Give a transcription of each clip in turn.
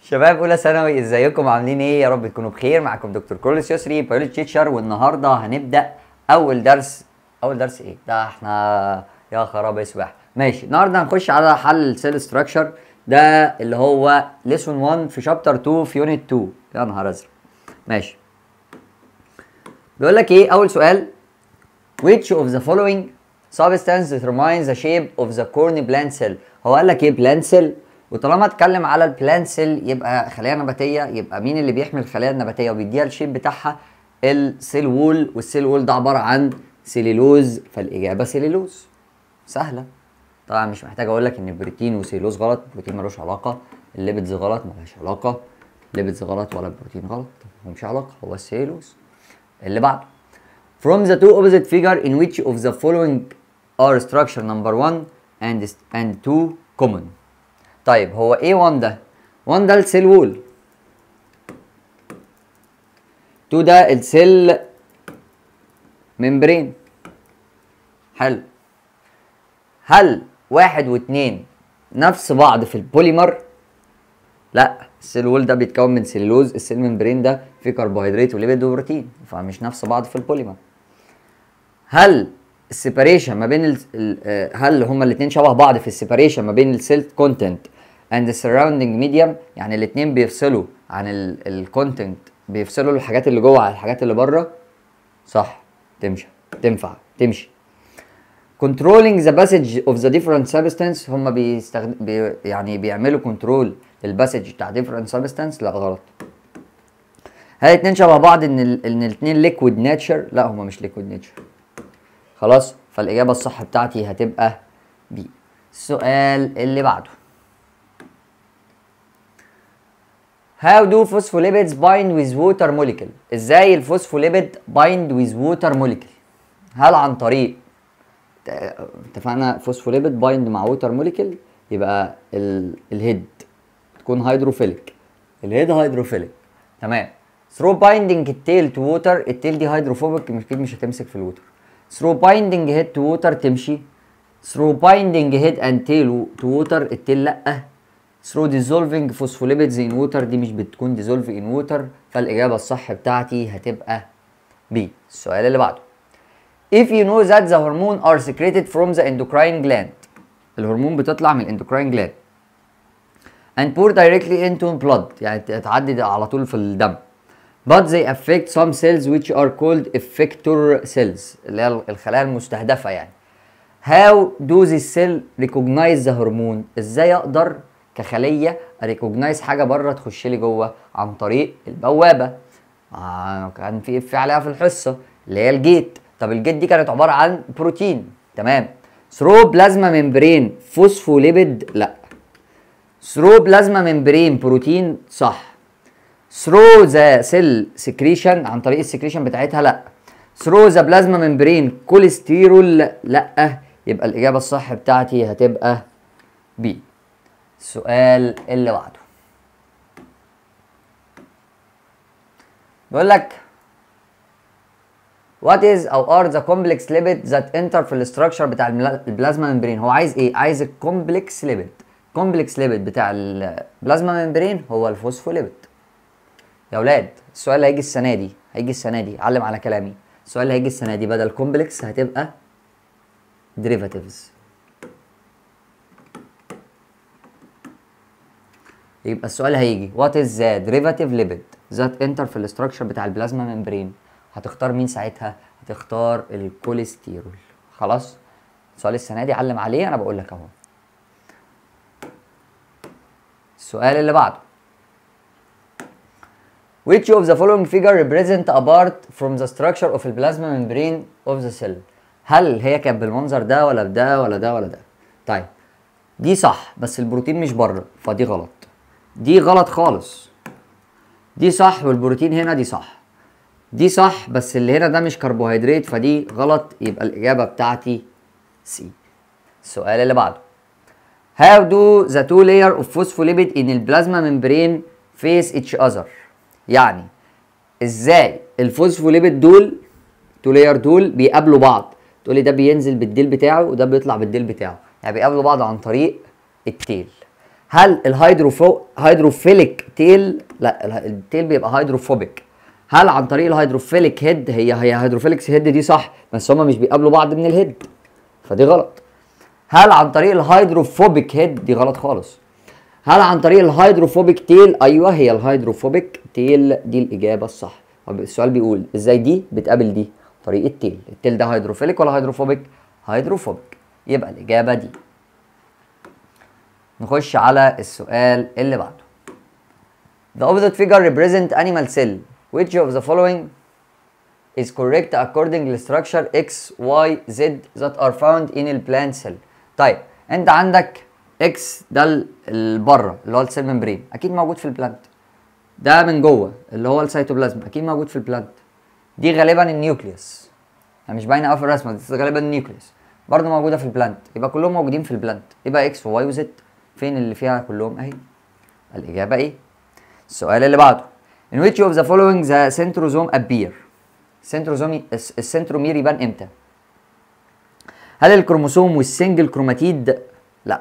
شباب اولى ثانوي ازيكم عاملين ايه يا رب تكونوا بخير معاكم دكتور كورلس يسري بيولوجي تيتشر والنهارده هنبدا اول درس اول درس ايه ده احنا يا خراب اسبح ماشي النهارده هنخش على حل السيل ستراكشر ده اللي هو ليسون 1 في شابتر 2 في يونت 2 يا نهار ازرق ماشي بيقول لك ايه اول سؤال which of the following substance determines the shape of the corny plant cell هو قال لك ايه plant cell وطالما اتكلم على البلانت سيل يبقى خلايا نباتيه يبقى مين اللي بيحمل الخلايا النباتيه وبيديها الشيب بتاعها السيل وول والسيل وول ده عباره عن سيلولوز فالاجابه سيلولوز سهله طبعا مش محتاج اقول لك ان البروتين وسيلوز غلط البروتين ملوش علاقه الليبيدز غلط ملهاش علاقه الليبيدز غلط ولا البروتين غلط ملهمش علاقه هو السيلوز اللي بعده From the two opposite figure in which of the following are structure number 1 and and 2 common طيب هو ايه 1 ده 1 ده السيل وول 2 ده السيل ممبرين حلو هل واحد واثنين نفس بعض في البوليمر لا السيل وول ده بيتكون من سيلولوز السيل ممبرين ده فيه كربوهيدرات وليبيد وبروتين فمش نفس بعض في البوليمر هل السيباريشن ما بين ال ال هل هما الاثنين شبه بعض في السيباريشن ما بين السيل كونتنت اند surrounding ميديم يعني الاثنين بيفصلوا عن الكونتنت بيفصلوا الحاجات اللي جوه عن الحاجات اللي بره صح تمشي تنفع تمشي controlling the passage of the different substance هم بيستخدم بي يعني بيعملوا كنترول للباسج بتاع different substance لا غلط هل الاثنين شبه بعض ان ال ان الاثنين ليكويد ناتشر لا هما مش ليكويد ناتشر خلاص فالاجابه الصح بتاعتي هتبقى بي السؤال اللي بعده How do phospholipids bind with water molecule؟ ازاي الفوسفوليبيد bind with water molecule؟ هل عن طريق اتفقنا فوسفوليبيد بايند مع ووتر موليكيول يبقى ال... الهيد تكون هيدروفيليك الهيد هيدروفيليك تمام ثرو بايندنج التيل تو ووتر التيل دي هيدروفوبيك مش اكيد مش هتمسك في الووتر ثرو بايندنج هيد تو ووتر تمشي ثرو بايندنج هيد اند تيل تو ووتر التيل لا ثرو ديزولفينج فوسفوليبيدز ان ووتر دي مش بتكون ديزولف ان ووتر فالاجابه الصح بتاعتي هتبقى بي السؤال اللي بعده If you know that the hormone are secreted from the endocrine gland الهرمون بتطلع من الاندوكراين gland and pour directly into blood يعني تعدي على طول في الدم but they affect some cells which are called effector cells اللي هي الخلايا المستهدفة يعني how do this cell recognize the hormone ازاي اقدر كخلية recognize حاجة بره تخش لي جوه عن طريق البوابة آه كان في اف عليها في الحصة اللي هي الجيت طب الجيت دي كانت عباره عن بروتين تمام ثرو بلازما ممبرين فوسفوليبيد لا ثرو بلازما ممبرين بروتين صح ثرو ذا سيل سكريشن عن طريق السكريشن بتاعتها لا ثرو ذا بلازما ممبرين كوليسترول لا يبقى الاجابه الصح بتاعتي هتبقى بي السؤال اللي بعده بيقول لك What is او are the complex lipid that enter في الاستراكشر بتاع البلازما ممبرين هو عايز ايه؟ عايز الكومبلكس ليبيد كومبلكس ليبيد بتاع البلازما ممبرين هو الفوسفوليبيد يا اولاد السؤال اللي هيجي السنه دي هيجي السنه دي علم على كلامي السؤال اللي هيجي السنه دي بدل كومبلكس هتبقى derivatives يبقى السؤال هيجي what is the derivative lipid that enter في الاستراكشر بتاع البلازما ممبرين هتختار مين ساعتها؟ هتختار الكوليسترول خلاص؟ سؤال السنه دي علم عليه انا بقول لك اهو. السؤال اللي بعده Which of the following figure represent a part from the structure of the plasma membrane of the cell؟ هل هي كانت بالمنظر ده ولا بده ولا ده ولا ده؟ طيب دي صح بس البروتين مش بره فدي غلط. دي غلط خالص. دي صح والبروتين هنا دي صح. دي صح بس اللي هنا ده مش كربوهيدرات فدي غلط يبقى الإجابة بتاعتي سي السؤال اللي بعده How do the two layer of phospholipid in the plasma membrane face each other يعني ازاي الفوسفوليبيد دول تو لاير دول بيقابلوا بعض تقولي ده بينزل بالديل بتاعه وده بيطلع بالديل بتاعه يعني بيقابلوا بعض عن طريق التيل هل الهيدروفو هيدروفيليك تيل لا اله- التيل بيبقى هيدروفوبيك هل عن طريق الهيدروفيليك هيد هي هي هيدروفيليك هيد دي صح بس هما مش بيقابلوا بعض من الهيد فدي غلط هل عن طريق الهيدروفوبيك هيد دي غلط خالص هل عن طريق الهيدروفوبيك تيل ايوه هي الهيدروفوبيك تيل دي الاجابه الصح طب السؤال بيقول ازاي دي بتقابل دي طريق التيل التيل ده هيدروفيليك ولا هيدروفوبيك هيدروفوبيك يبقى الاجابه دي نخش على السؤال اللي بعده The opposite figure represent animal cell. Which of the following is correct according to structure X, Y, Z that are found in the plant cell. طيب انت عندك X ده ال- اللي بره اللي هو السيل ممبرين اكيد موجود في البلانت. ده من جوه اللي هو السيتوبلازم اكيد موجود في البلانت. دي غالبا النيوكليوس. يعني مش باينه قوي في الرسمه بس غالبا النيوكليوس. برضه موجوده في البلانت يبقى كلهم موجودين في البلانت يبقى اكس وواي وزد فين اللي فيها كلهم اهي الاجابه ايه السؤال اللي بعده in which of the following the centrosome appear centrosome الس- السنترومير يبان امتى هل الكروموسوم والسنجل كروماتيد لا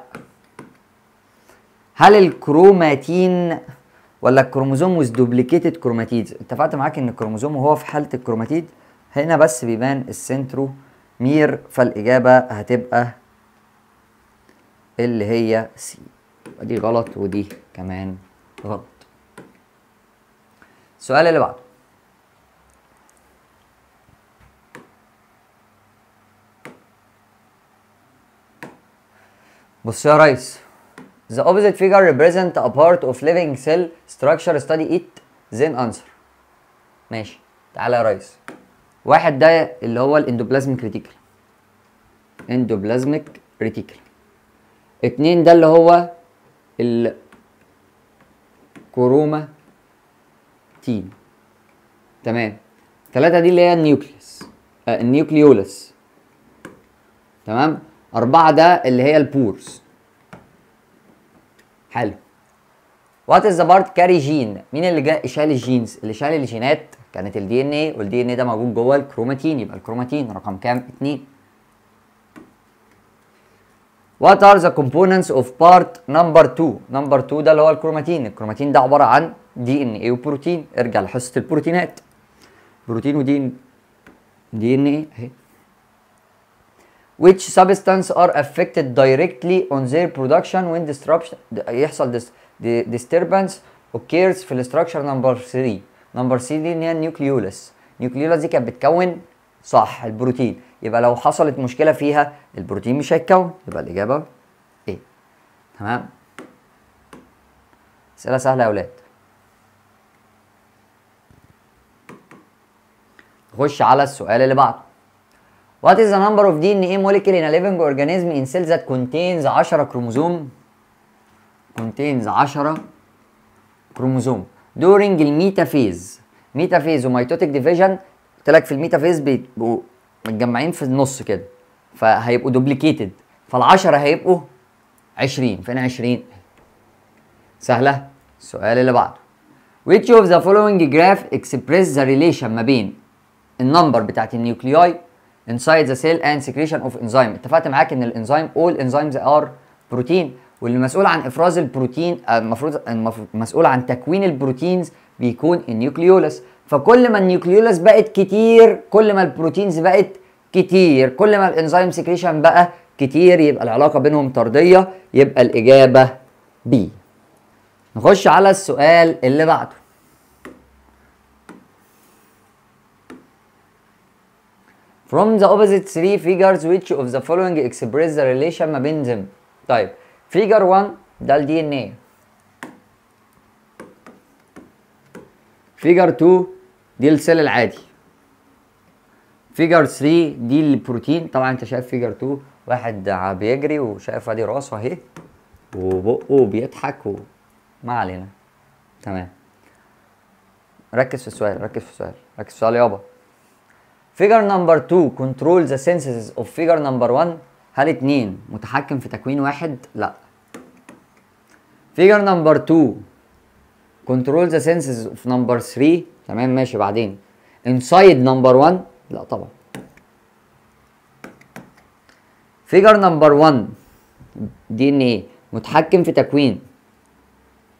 هل الكروماتين ولا الكروموسوم with duplicated كروماتيدز اتفقت معاك ان الكروموسوم وهو في حاله الكروماتيد هنا بس بيبان السنترومير فالاجابه هتبقى اللي هي سي دي غلط ودي كمان غلط السؤال اللي بعده بص يا ريس The opposite figure represent a part of living cell structure study it then answer ماشي تعالى يا ريس واحد ده اللي هو الاندوبلازميك ريتيكل اندوبلازميك ريتيكل اتنين ده اللي هو الكروما تين تمام تلاتة دي اللي هي النيوكليوس آه النيوكليولس تمام أربعة ده اللي هي البورز حلو وات از ذا بارت كاري جين مين اللي جا شال الجينز اللي شال الجينات كانت الدي ان ايه والدي ان ايه ده موجود جوه الكروماتين يبقى الكروماتين رقم كام اتنين What are the components of part number 2 number 2 ده اللي هو الكروماتين الكروماتين ده عبارة عن دي ان ايه وبروتين ارجع لحصة البروتينات بروتين ودي دي ان ايه اهي which substance are affected directly on their production when disruption يحصل dis, di- disturbance occurs في الستراكشر نمبر 3 نمبر 3 دي ان هي النيوكليولس النيوكليولس دي كانت بتكون صح البروتين يبقى لو حصلت مشكله فيها البروتين مش هيتكون يبقى الاجابه ايه تمام اسئله سهله يا اولاد نخش على السؤال اللي بعده What is the number of DNA molecule in a living organism in cells that contains 10 كروموزوم contains 10 كروموزوم during الميتافيز ميتافيز وميتوتيك ديفيجن قلت لك في الميتافيز بيبقوا متجمعين في النص كده فهيبقوا دوبليكيتد فال10 هيبقوا 20 فين 20 سهله السؤال اللي بعده which of the following graph express the relation ما بين النمبر بتاعت النيوكلياي inside the cell and secretion of enzyme اتفقت معاك ان الانزيم all enzymes are بروتين واللي مسؤول عن افراز البروتين آه، المفروض المفروض مسؤول عن تكوين البروتينز بيكون النيوكليولس فكل ما النيوكليولس بقت كتير كل ما البروتينز بقت كتير كل ما الانزيم سكريشن بقى كتير يبقى العلاقه بينهم طرديه يبقى الاجابه بي نخش على السؤال اللي بعده From the opposite three figures which of the following express the relation ما بين them طيب figure 1 ده ال DNA figure 2 دي السيل العادي figure 3 دي البروتين طبعا انت شايف figure 2 واحد ع- بيجري وشايف ادي راسه اهي وبقه بيضحك و... ما علينا تمام ركز في السؤال ركز في السؤال ركز في السؤال يابا figure number 2 control the senses of figure number 1 هل اتنين متحكم في تكوين واحد؟ لا figure number 2 control the senses of number 3 تمام ماشي بعدين inside number 1 لا طبعا figure number 1 دي ان ايه متحكم في تكوين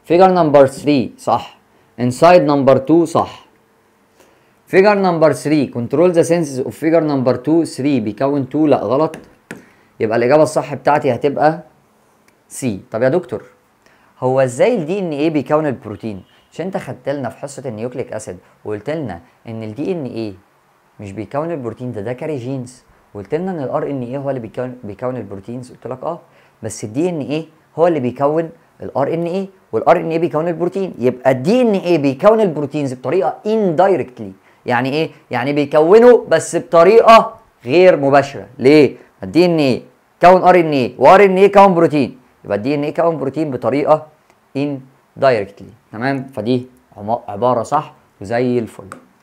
فيجر نمبر 3 صح انسايد نمبر 2 صح فيجر نمبر 3 كنترول ذا سنسز اوف فيجر نمبر 2 3 بيكون 2 لا غلط يبقى الاجابه الصح بتاعتي هتبقى سي طب يا دكتور هو ازاي الدي ان ايه بيكون البروتين مش انت خدت لنا في حصه النيوكليك اسيد وقلت لنا ان الدي ان ايه مش بيكون البروتين ده ده كاري جينز وقلت لنا ان الار ان ايه هو اللي بيكون بيكون البروتينز قلت لك اه بس الدي ان ايه هو اللي بيكون الار ان ايه والار ان ايه بيكون البروتين يبقى الدي ان ايه بيكون البروتينز بطريقه اندايركتلي يعني ايه يعني بيكونه بس بطريقه غير مباشره ليه الدي ان ايه كون ار ان ايه وار ان ايه كون بروتين يبقى الدي ان ايه كون بروتين بطريقه اندايركتلي تمام فدي عم- عباره صح وزي الفل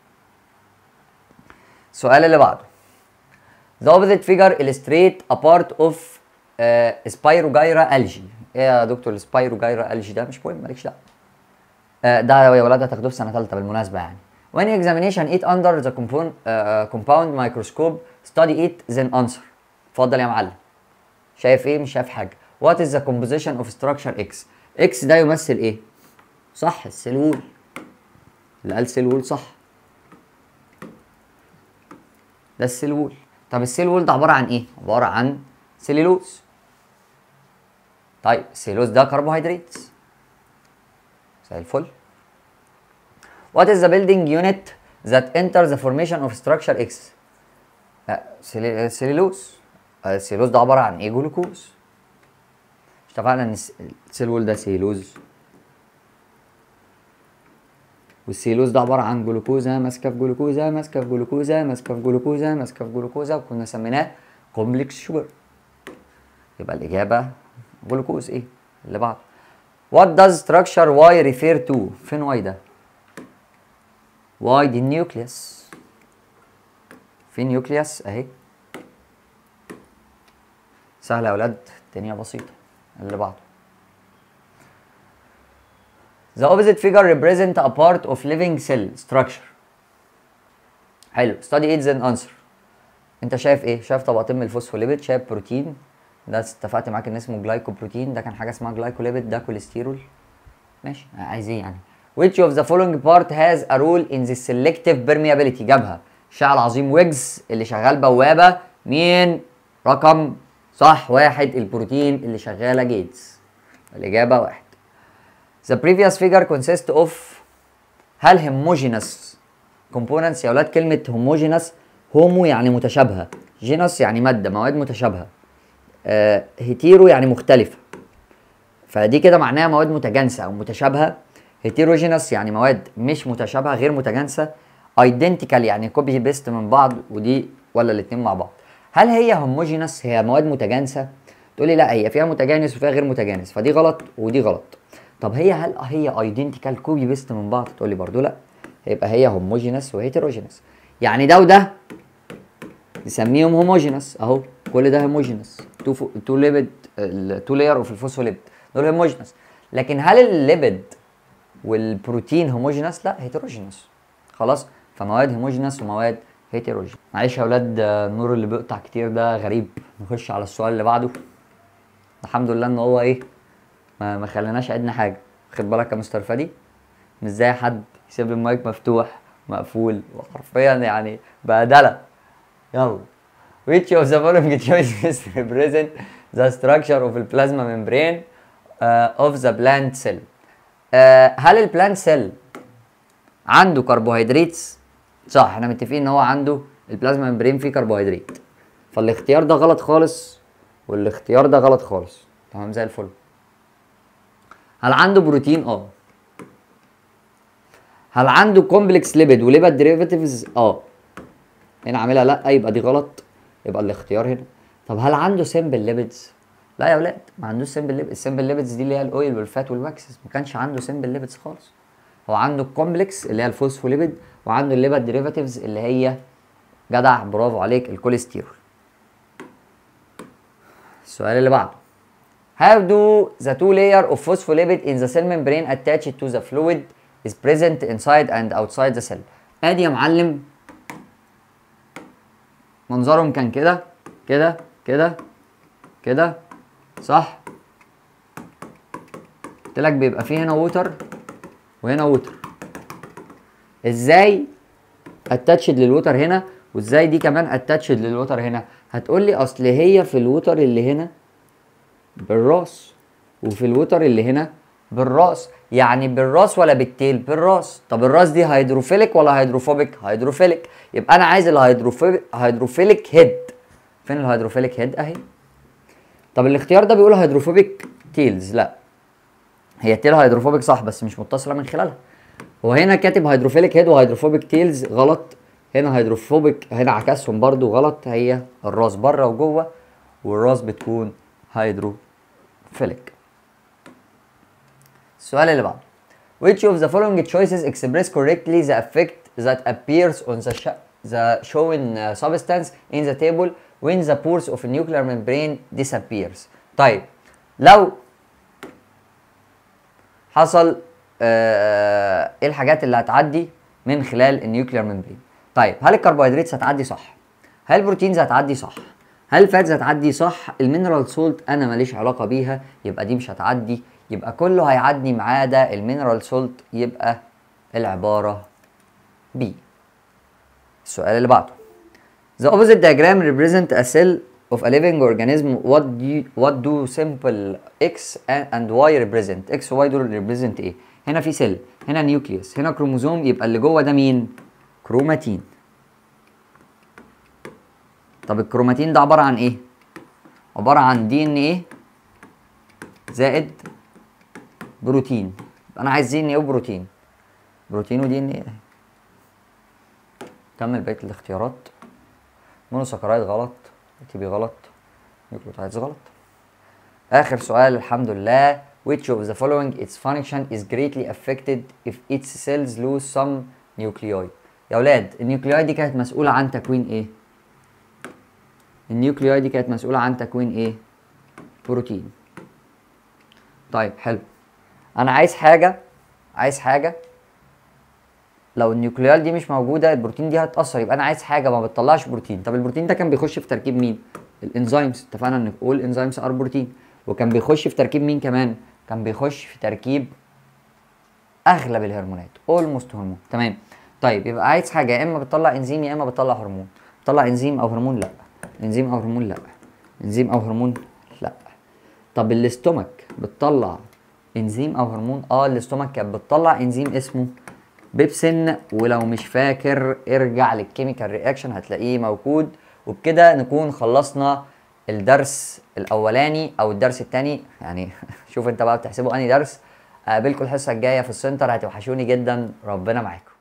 السؤال اللي بعده The opposite figure illustrate a part of uh, Spirogyra algae. ايه يا دكتور السبايروجايرا algae ده مش مهم مالكش دعوه. آه، ده يا ولاد هتاخدوه في سنه ثالثه بالمناسبه يعني. When examination it under the compound, uh, compound microscope study it then answer. اتفضل يا معلم. شايف ايه؟ مش شايف حاجه. What is the composition of structure X؟ X ده يمثل ايه؟ صح السيل وول. اللي قال سيل وول صح. ده السيل وول طب السيل وول ده عباره عن ايه عباره عن سيلولوز طيب السيلولوز ده كربوهيدرات زي الفل What is the building unit that enters the formation of structure X آه، سيلي- سيلولوز آه، السيلولوز ده عباره عن ايه جلوكوز مش اتفقنا ان الس- السيل وول ده سيلوز والسيلوز ده عباره عن جلوكوزا ماسكه في جلوكوزا ماسكه في جلوكوزا ماسكه في جلوكوزا ماسكه في جلوكوزا وكنا سميناه كومبلكس شوجر يبقى الاجابه جلوكوز ايه اللي بعده What does structure Y refer to فين Y ده Y دي النيوكليوس في نيوكليوس اهي سهله يا اولاد الدنيا بسيطه اللي بعده The opposite figure represent a part of living cell structure. حلو study it then answer. انت شايف ايه؟ شايف طبقتين من الفوسفوليبيد شايف بروتين ده اتفقت معاك ان اسمه جلايكوبروتين ده كان حاجه اسمها جلايكوليبيد ده كوليسترول ماشي عايز ايه يعني؟ Which of the following part has a role in the selective permeability جابها الشاعر العظيم ويجز اللي شغال بوابه مين؟ رقم صح واحد البروتين اللي شغاله جيتس الاجابه واحد The previous figure consists of هل homogeneous components يا ولاد كلمة homogeneous homo يعني متشابهة genus يعني مادة مواد متشابهة آه هيتيرو يعني مختلفة فدي كده معناها مواد متجانسة أو متشابهة heterogeneous يعني مواد مش متشابهة غير متجانسة identical يعني كوبي بيست من بعض ودي ولا الاتنين مع بعض هل هي homogeneous هي مواد متجانسة تقولي لا هي فيها متجانس وفيها غير متجانس فدي غلط ودي غلط طب هي هل هي ايدنتيكال كوبي بيست من بعض تقول لي برضو لا يبقى هي هوموجينس وهيتروجينس يعني ده وده نسميهم هوموجينس اهو كل ده هوموجينس تو فو... تو ليبيد تو لاير اوف الفوسفوليبيد دول هوموجينس لكن هل الليبيد والبروتين هوموجينس لا هيتروجينس خلاص فمواد هوموجينس ومواد هيتروجينس معلش يا اولاد آه، النور اللي بيقطع كتير ده غريب نخش على السؤال اللي بعده الحمد لله ان هو ايه ما ما خليناش عدنا حاجه خد بالك يا مستر فادي مش زي حد يسيب لي المايك مفتوح مقفول وحرفيا يعني بهدله يلا which of the following choices represent the structure of the plasma membrane uh, of the plant cell uh, هل البلانت سيل عنده كربوهيدرات صح احنا متفقين ان هو عنده البلازما ممبرين فيه كربوهيدرات فالاختيار ده غلط خالص والاختيار ده غلط خالص تمام زي الفل هل عنده بروتين اه هل عنده كومبلكس ليبيد وليبيد ديريفاتيفز اه هنا عاملها لا يبقى دي غلط يبقى الاختيار هنا طب هل عنده سيمبل ليبيدز لا يا ولاد ما عندوش سيمبل ليبيدز السيمبل ليبيدز دي اللي هي الاويل والفات والواكسز ما كانش عنده سيمبل ليبيدز خالص هو عنده الكومبلكس اللي هي الفوسفوليبيد وعنده الليبيد ديريفاتيفز اللي هي جدع برافو عليك الكوليسترول السؤال اللي بعده How do the two layer of phospholipid in the cell membrane attached to the fluid is present inside and outside the cell ادي يا معلم منظرهم كان كده كده كده كده صح قلت لك بيبقى فيه هنا ووتر وهنا ووتر ازاي اتاتشد للوتر هنا وازاي دي كمان اتاتشد للوتر هنا هتقول لي اصل هي في الوتر اللي هنا بالراس وفي الوتر اللي هنا بالراس يعني بالراس ولا بالتيل بالراس طب الراس دي هيدروفيليك ولا هيدروفوبيك هيدروفيليك يبقى انا عايز الهيدروفيليك هيدروفيليك هيد فين الهيدروفيليك هيد اهي طب الاختيار ده بيقول هيدروفوبيك تيلز لا هي التيل هيدروفوبيك صح بس مش متصله من خلالها هو هنا كاتب هيدروفيليك هيد وهيدروفوبيك تيلز غلط هنا هيدروفوبيك هنا عكسهم برضو غلط هي الراس بره وجوه والراس بتكون هيدروفيليك السؤال اللي بعده which of the following choices express correctly the effect that appears on the, sh the shown uh, substance in the table when the pores of a nuclear membrane disappears طيب لو حصل آه، ايه الحاجات اللي هتعدي من خلال النيوكلير ممبرين طيب هل الكربوهيدرات هتعدي صح هل البروتينز هتعدي صح هل الفاتس هتعدي صح المينرال سولت انا ماليش علاقه بيها يبقى دي مش هتعدي يبقى كله هيعدي ما عدا المينرال سولت يبقى العباره بي السؤال اللي بعده The opposite diagram represent a cell of a living organism. What do you, what do simple X and, and Y represent? X و Y دول represent ايه؟ هنا في سيل، هنا نيوكليوس، هنا كروموزوم يبقى اللي جوه ده مين؟ كروماتين. طب الكروماتين ده عبارة عن ايه؟ عبارة عن دي ان ايه زائد بروتين. انا عايز دي ان ايه وبروتين. بروتين ودي ان ايه. كمل بقية الاختيارات. مونوساكرايد غلط تي بي غلط نيوكليوتايدز غلط اخر سؤال الحمد لله which of the following its function is greatly affected if its cells lose some nuclei يا اولاد النيوكلياي دي كانت مسؤوله عن تكوين ايه النيوكلياي دي كانت مسؤوله عن تكوين ايه بروتين طيب حلو انا عايز حاجه عايز حاجه لو النيوكليال دي مش موجوده البروتين دي هتاثر يبقى انا عايز حاجه ما بتطلعش بروتين طب البروتين ده كان بيخش في تركيب مين الانزيمز اتفقنا ان all enzymes ار بروتين وكان بيخش في تركيب مين كمان كان بيخش في تركيب اغلب الهرمونات اولموست هرمون تمام طيب يبقى عايز حاجه يا اما بتطلع انزيم يا اما بتطلع هرمون بتطلع انزيم او هرمون لا انزيم او هرمون لا انزيم او هرمون لا طب الاستومك بتطلع انزيم او هرمون اه الاستومك كانت بتطلع انزيم اسمه بيبسين ولو مش فاكر ارجع للكيميكال رياكشن هتلاقيه موجود وبكده نكون خلصنا الدرس الاولاني او الدرس الثاني يعني شوف انت بقى بتحسبه انهي درس اقابلكم الحصه الجايه في السنتر هتوحشوني جدا ربنا معاكم